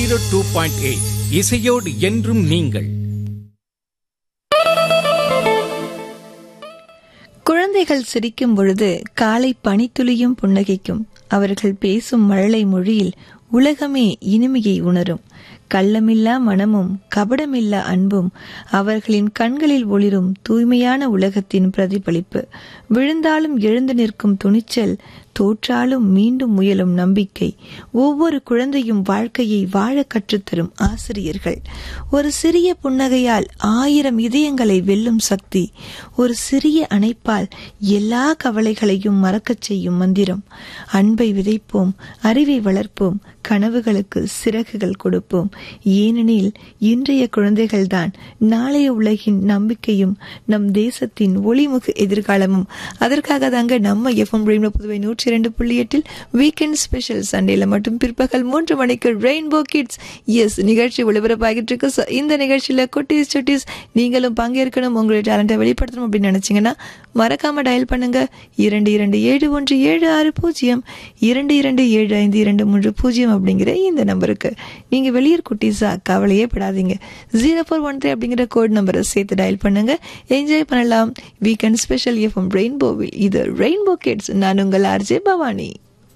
zero two point eight இசையோடு என்றும் நீங்கள் குழந்தைகள் சிரிக்கும் பொழுது காலை பனித்துளியும் புன்னகைக்கும் அவர்கள் பேசும் மழலை மொழியில் உலகமே இனிமையை உணரும் கள்ளமில்லா மனமும் கபடமில்லா அன்பும் அவர்களின் கண்களில் ஒளிரும் தூய்மையான உலகத்தின் பிரதிபலிப்பு விழுந்தாலும் எழுந்து நிற்கும் துணிச்சல் தோற்றாலும் மீண்டும் முயலும் நம்பிக்கை ஒவ்வொரு குழந்தையும் வாழ்க்கையை வாழ கற்றுத்தரும் ஆசிரியர்கள் ஒரு சிறிய புன்னகையால் ஆயிரம் இதயங்களை வெல்லும் சக்தி ஒரு சிறிய அணைப்பால் எல்லா கவலைகளையும் மறக்கச் செய்யும் மந்திரம் அன்பை விதைப்போம் அறிவை வளர்ப்போம் கனவுகளுக்கு சிறகுகள் கொடுப்போம் ஏனெனில் இன்றைய குழந்தைகள்தான் நாளைய உலகின் நம்பிக்கையும் நம் தேசத்தின் ஒளிமுக எதிர்காலமும் அதற்காக தாங்க நம்ம எஃப்எம் ரெயின்போ புதுவை நூற்றி இரண்டு புள்ளி எட்டில் வீக்கெண்ட் ஸ்பெஷல் சண்டேல மட்டும் பிற்பகல் மூன்று மணிக்கு ரெயின்போ கிட்ஸ் எஸ் நிகழ்ச்சி ஒளிபரப்பாகிட்டு இருக்கு So, இந்த நிகழ்ச்சியில குட்டீஸ் சுட்டீஸ் நீங்களும் பங்கேற்கணும் உங்களுடைய டேலண்ட்டை வெளிப்படுத்தணும் அப்படின்னு நினைச்சீங்கன்னா மறக்காம டயல் பண்ணுங்க இரண்டு இரண்டு ஏழு ஒன்று ஏழு ஆறு பூஜ்ஜியம் இரண்டு இரண்டு ஏழு ஐந்து இரண்டு மூன்று பூஜ்ஜியம் அப்படிங்கிற இந்த நம்பருக்கு நீங்க வெளியூர் குட்டீஸா கவலையே படாதீங்க ஜீரோ ஃபோர் ஒன் த்ரீ அப்படிங்கிற கோட் நம்பரை சேர்த்து டயல் பண்ணுங்க என்ஜாய் பண்ணலாம் வீக்கெண்ட் ஸ்பெஷல் எஃப்எம் ரெயின்போவில் இது ரெயின்போ கிட்ஸ் நான் உங்கள் ஆர்ஜே பவானி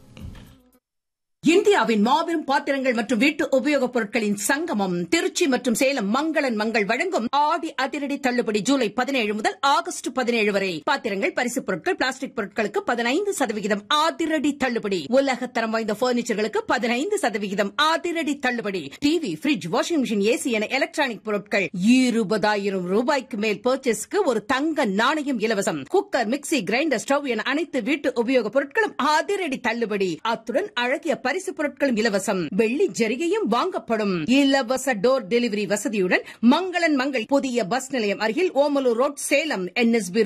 இந்தியாவின் மாபெரும் பாத்திரங்கள் மற்றும் வீட்டு உபயோகப் பொருட்களின் சங்கமம் திருச்சி மற்றும் சேலம் மங்களன் மங்கள் வழங்கும் ஆடி அதிரடி தள்ளுபடி ஜூலை பதினேழு முதல் ஆகஸ்ட் பதினேழு வரை பாத்திரங்கள் பரிசுப் பொருட்கள் பிளாஸ்டிக் பொருட்களுக்கு பதினைந்து சதவிகிதம் அதிரடி தள்ளுபடி உலகத்தரம் வாய்ந்த பர்னிச்சர்களுக்கு பதினைந்து சதவிகிதம் அதிரடி தள்ளுபடி TV fridge washing machine AC என எலக்ட்ரானிக் பொருட்கள் இருபதாயிரம் ரூபாய்க்கு மேல் பர்ச்சேஸ்க்கு ஒரு தங்க நாணயம் இலவசம் குக்கர் மிக்ஸி கிரைண்டர் ஸ்டவ் என அனைத்து வீட்டு உபயோகப் பொருட்களும் அதிரடி தள்ளுபடி அத்துடன் அழகிய பரிசு பொருட்களும் இலவசம் வெள்ளி ஜரிகையும் வாங்கப்படும் இலவச டோர் டெலிவரி வசதியுடன் மங்களன் மங்கள் புதிய பஸ் நிலையம் அருகில் ஓமலூர் ரோட் சேலம் என்எஸ்பி